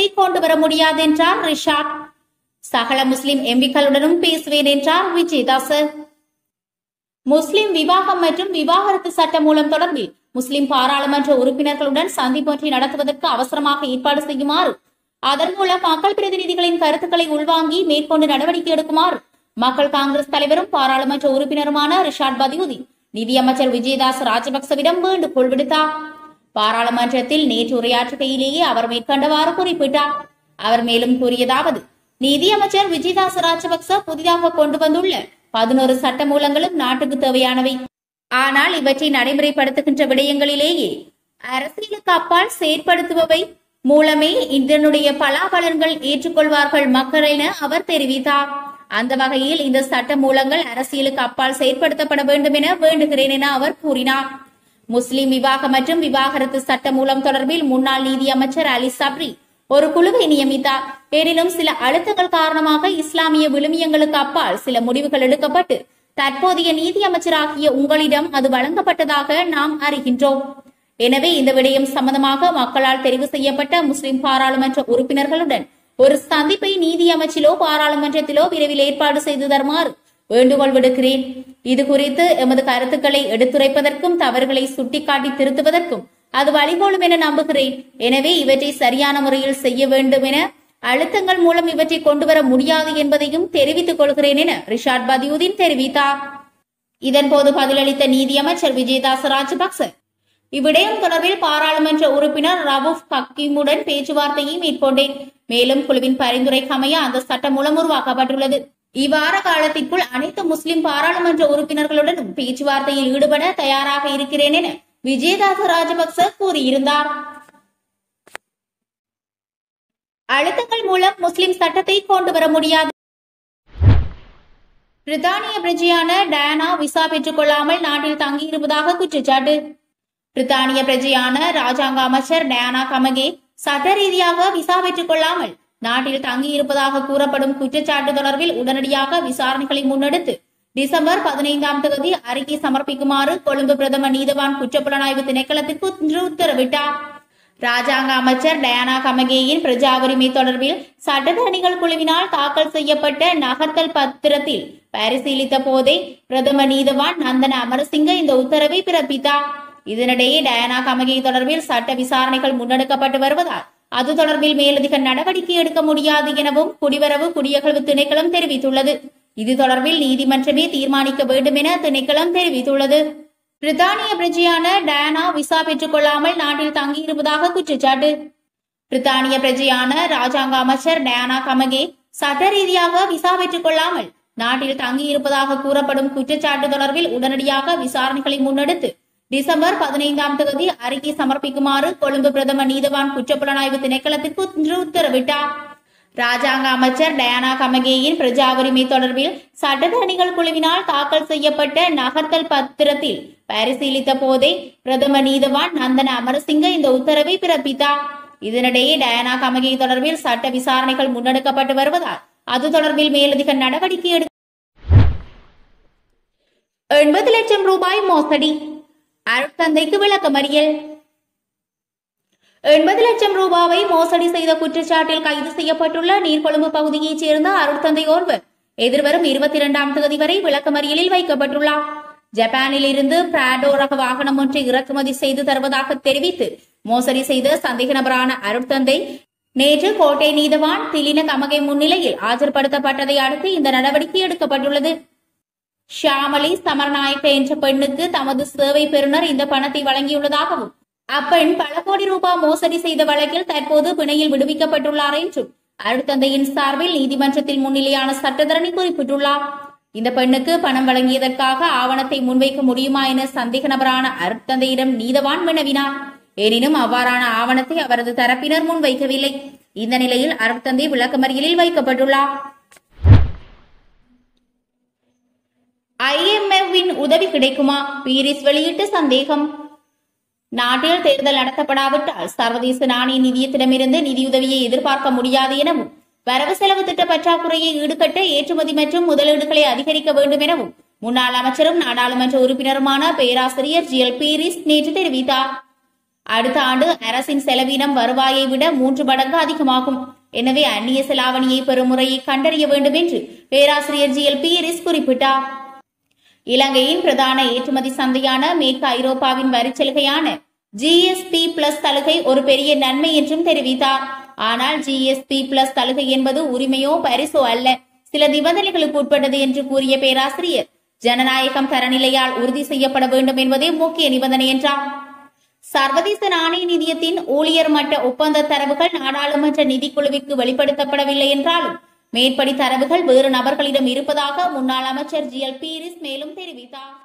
சட்டத்தை கொண்டு வர முடியாது என்றார் ரிஷாட் சகல முஸ்லிம் எம்பிக்களுடனும் பேசுவேன் என்றார் விஜயதாசர் முஸ்லிம் விவாகம் மற்றும் விவாகரத்து சட்டம் மூலம் தொடர்பில் முஸ்லிம் பாராளுமன்ற உறுப்பினர்களுடன் சந்திப்பொன்றை நடத்துவதற்கு அவசரமாக ஏற்பாடு செய்யுமாறு அதன் மூலம் மக்கள் பிரதிநிதிகளின் கருத்துக்களை உள்வாங்கி மேற்கொண்டு நடவடிக்கை எடுக்குமாறு மக்கள் காங்கிரஸ் தலைவரும் பாராளுமன்ற உறுப்பினருமான ரிஷாட் பதியுதி நிதியமைச்சர் விஜயதாஸ் ராஜபக்சவிடம் வேண்டுகோள் விடுத்தார் பாராளுமன்றத்தில் நேற்று உரையாற்றுகையிலேயே அவர் மேற்கண்டவாறு குறிப்பிட்டார் அவர் மேலும் கூறியதாவது நிதியமைச்சர் விஜயதாஸ் ராஜபக்ச புதிதாக கொண்டு வந்துள்ள பதினோரு சட்ட மூலங்களும் நாட்டுக்கு தேவையானவை ஆனால் இவற்றை நடைமுறைப்படுத்துகின்ற விடயங்களிலேயே அரசியலுக்கு அப்பால் செயற்படுத்துபவை மூலமே இதனுடைய பலாபலன்கள் ஏற்றுக்கொள்வார்கள் மக்கள் என அவர் தெரிவித்தார் அந்த வகையில் இந்த சட்ட மூலங்கள் அரசியலுக்கு அப்பால் செயற்படுத்தப்பட வேண்டும் என வேண்டுகிறேன் என அவர் கூறினார் முஸ்லிம் விவாகம் மற்றும் விவாகரத்து சட்ட மூலம் தொடர்பில் முன்னாள் நீதி அமைச்சர் அலி சப்ரி ஒரு குழுவை நியமித்தார் எனினும் சில அழுத்தங்கள் காரணமாக இஸ்லாமிய விழுமியங்களுக்கு அப்பால் சில முடிவுகள் எடுக்கப்பட்டு தற்போதைய நீதி அமைச்சராகிய உங்களிடம் அது வழங்கப்பட்டதாக நாம் அறிகின்றோம் எனவே இந்த விடயம் சம்பந்தமாக மக்களால் தெரிவு செய்யப்பட்ட முஸ்லிம் பாராளுமன்ற உறுப்பினர்களுடன் ஒரு சந்திப்பை நீதி அமைச்சிலோ பாராளுமன்றத்திலோ விரைவில் ஏற்பாடு செய்து தருமாறு வேண்டுகோள் விடுக்கிறேன் இது குறித்து எமது கருத்துக்களை எடுத்துரைப்பதற்கும் தவறுகளை சுட்டிக்காட்டி திருத்துவதற்கும் அது வழிகோலும் என நம்புகிறேன் எனவே இவற்றை சரியான முறையில் செய்ய வேண்டும் என அழுத்தங்கள் மூலம் இவற்றை கொண்டு வர முடியாது என்பதையும் தெரிவித்துக் கொள்கிறேன் என ரிஷாட் பதியுதீன் தெரிவித்தார் இதன்போது பதிலளித்த நீதியமைச்சர் விஜயதாச ராஜபக்ச இவ்விடயம் தொடர்பில் பாராளுமன்ற உறுப்பினர் ரவூப் ஹக்கீமுடன் பேச்சுவார்த்தையை மேற்கொண்டேன் மேலும் குழுவின் பரிந்துரைக்கு அமைய அந்த சட்டம் மூலம் உருவாக்கப்பட்டுள்ளது இவ்வார காலத்திற்குள் அனைத்து முஸ்லிம் பாராளுமன்ற உறுப்பினர்களுடனும் பேச்சுவார்த்தையில் ஈடுபட தயாராக இருக்கிறேன் என விஜயதாச ராஜபக்ச கூறியிருந்தார் அழுத்தங்கள் மூலம் முஸ்லிம் சட்டத்தை கொண்டு வர முடியாது பிரித்தானிய பிரஜையான டயானா விசா பெற்றுக் கொள்ளாமல் நாட்டில் தங்கியிருப்பதாக குற்றச்சாட்டு பிரித்தானிய பிரஜையான ராஜாங்க அமைச்சர் டயானா கமகே சட்ட ரீதியாக விசா பெற்றுக் கொள்ளாமல் நாட்டில் தங்கியிருப்பதாக கூறப்படும் குற்றச்சாட்டு தொடர்பில் உடனடியாக விசாரணைகளை முன்னெடுத்து டிசம்பர் பதினைந்தாம் தேதி அறிக்கை சமர்ப்பிக்குமாறு கொழும்பு பிரதம நீதவான் குற்றப்புலனாய்வு திணைக்களத்திற்கு இன்று உத்தரவிட்டார் ராஜாங்க அமைச்சர் டயானா கமகேயின் பிரஜா உரிமை தொடர்பில் சட்டத்தரணிகள் குழுவினால் தாக்கல் செய்யப்பட்ட நகர்த்தல் பத்திரத்தில் பரிசீலித்த போதே பிரதம நீதவான் நந்தன அமரசிங்க இந்த உத்தரவை பிறப்பித்தார் இதனிடையே டயானா கமகே தொடர்பில் சட்ட விசாரணைகள் முன்னெடுக்கப்பட்டு வருவதால் அது தொடர்பில் மேலதிக நடவடிக்கை எடுக்க முடியாது எனவும் குடிவரவு குடியகழ்வு திணைக்களம் தெரிவித்துள்ளது இது தொடர்பில் நீதிமன்றமே தீர்மானிக்க வேண்டும் என திணைக்களம் தெரிவித்துள்ளது பிரித்தானிய பிரஜையான டயானா விசா பெற்றுக் கொள்ளாமல் நாட்டில் தங்கியிருப்பதாக குற்றச்சாட்டு பிரித்தானிய பிரஜையான ராஜாங்க அமைச்சர் டயானா கமகே சட்ட ரீதியாக விசா பெற்றுக் கொள்ளாமல் நாட்டில் தங்கியிருப்பதாக கூறப்படும் குற்றச்சாட்டு தொடர்பில் உடனடியாக விசாரணைகளை முன்னெடுத்து டிசம்பர் பதினைந்தாம் தேதி அறிக்கை சமர்ப்பிக்குமாறு கொழும்பு பிரதம நீதவான் குற்றப்புலனாய்வு திணைக்களத்திற்கு இன்று உத்தரவிட்டார் ராஜாங்க அமைச்சர் டயானா கமகேயின் பிரஜா உரிமை தொடர்பில் சட்டத்தரணிகள் குழுவினால் தாக்கல் செய்யப்பட்ட நகர்த்தல் பத்திரத்தில் பரிசீலித்த போதே பிரதம நீதவான் நந்தன அமரசிங்க இந்த உத்தரவை பிறப்பித்தார் இதனிடையே டயானா கமகே தொடர்பில் சட்ட விசாரணைகள் முன்னெடுக்கப்பட்டு வருவதால் அது தொடர்பில் மேலதிக நடவடிக்கை எடுக்க எண்பது லட்சம் ரூபாய் மோசடி அருட்தந்தைக்கு விளக்கமறியல் எண்பது லட்சம் ரூபாவை மோசடி செய்த குற்றச்சாட்டில் கைது செய்யப்பட்டுள்ள நீர்கொழும்பு பகுதியைச் சேர்ந்த அருட்தந்தை ஒருவர் எதிர்வரும் இருபத்தி இரண்டாம் தேதி வரை விளக்கமறியலில் வைக்கப்பட்டுள்ளார் ஜப்பானில் இருந்து பிராடோ ரக வாகனம் ஒன்றை இறக்குமதி செய்து தருவதாக தெரிவித்து மோசடி செய்த சந்தேக நபரான அருட்தந்தை நேற்று கோட்டை நீதவான் திலின கமகை முன்னிலையில் ஆஜர்படுத்தப்பட்டதை அடுத்து இந்த நடவடிக்கை எடுக்கப்பட்டுள்ளது ஷியாமலி சமரநாயக்க என்ற பெண்ணுக்கு தமது சேவை பெறுநர் இந்த பணத்தை வழங்கியுள்ளதாகவும் அப்பெண் பல கோடி ரூபாய் மோசடி செய்த வழக்கில் தற்போது பிணையில் விடுவிக்கப்பட்டுள்ளார் என்றும் அருட்தந்தையின் சார்பில் நீதிமன்றத்தில் முன்னிலையான சட்டத்தரணி குறிப்பிட்டுள்ளார் இந்த பெண்ணுக்கு பணம் வழங்கியதற்காக ஆவணத்தை முன்வைக்க முடியுமா என சந்தேக நபரான அருட்தந்தையிடம் நீதவான் வினவினார் எனினும் அவ்வாறான ஆவணத்தை அவரது தரப்பினர் முன்வைக்கவில்லை இந்த நிலையில் அருட்தந்தை விளக்கமறியலில் வைக்கப்பட்டுள்ளார் ஐஎம்எஃப்பின் உதவி கிடைக்குமா பீரிஸ் வெளியிட்டு சந்தேகம் நாட்டில் தேர்தல் நடத்தப்படாவிட்டால் சர்வதேச நாணய நிதியத்திடமிருந்து நிதியுதவியை எதிர்பார்க்க முடியாது எனவும் வரவு செலவு திட்ட பற்றாக்குறையை ஈடுகட்ட ஏற்றுமதி மற்றும் முதலீடுகளை அதிகரிக்க வேண்டும் எனவும் முன்னாள் அமைச்சரும் நாடாளுமன்ற உறுப்பினருமான பேராசிரியர் ஜி எல் பீரிஸ் நேற்று தெரிவித்தார் அடுத்த ஆண்டு அரசின் செலவினம் வருவாயை விட மூன்று மடங்கு அதிகமாகும் எனவே அந்நிய செலாவணியை பெறும் முறையை கண்டறிய வேண்டும் என்று பேராசிரியர் ஜி எல் பீரிஸ் குறிப்பிட்டார் இலங்கையின் பிரதான ஏற்றுமதி சந்தையான மேற்கு ஐரோப்பாவின் வரிச்சலுகையான ஜிஎஸ்பி பிளஸ் சலுகை ஒரு பெரிய நன்மை என்றும் தெரிவித்தார் ஆனால் ஜிஎஸ்பி பிளஸ் சலுகை என்பது உரிமையோ பரிசோ அல்ல சில நிபந்தனைகளுக்கு உட்பட்டது என்று கூறிய பேராசிரியர் ஜனநாயகம் தரநிலையால் உறுதி செய்யப்பட வேண்டும் என்பதே முக்கிய நிபந்தனை என்றார் சர்வதேச நாணய நிதியத்தின் ஊழியர் மட்ட ஒப்பந்த தரவுகள் நாடாளுமன்ற நிதிக்குழுவிற்கு வெளிப்படுத்தப்படவில்லை என்றாலும் மேற்படி தரவுகள் வேறு நபர்களிடம் இருப்பதாக முன்னாள் அமைச்சர் ஜி எல் பீரிஸ் மேலும் தெரிவித்தார்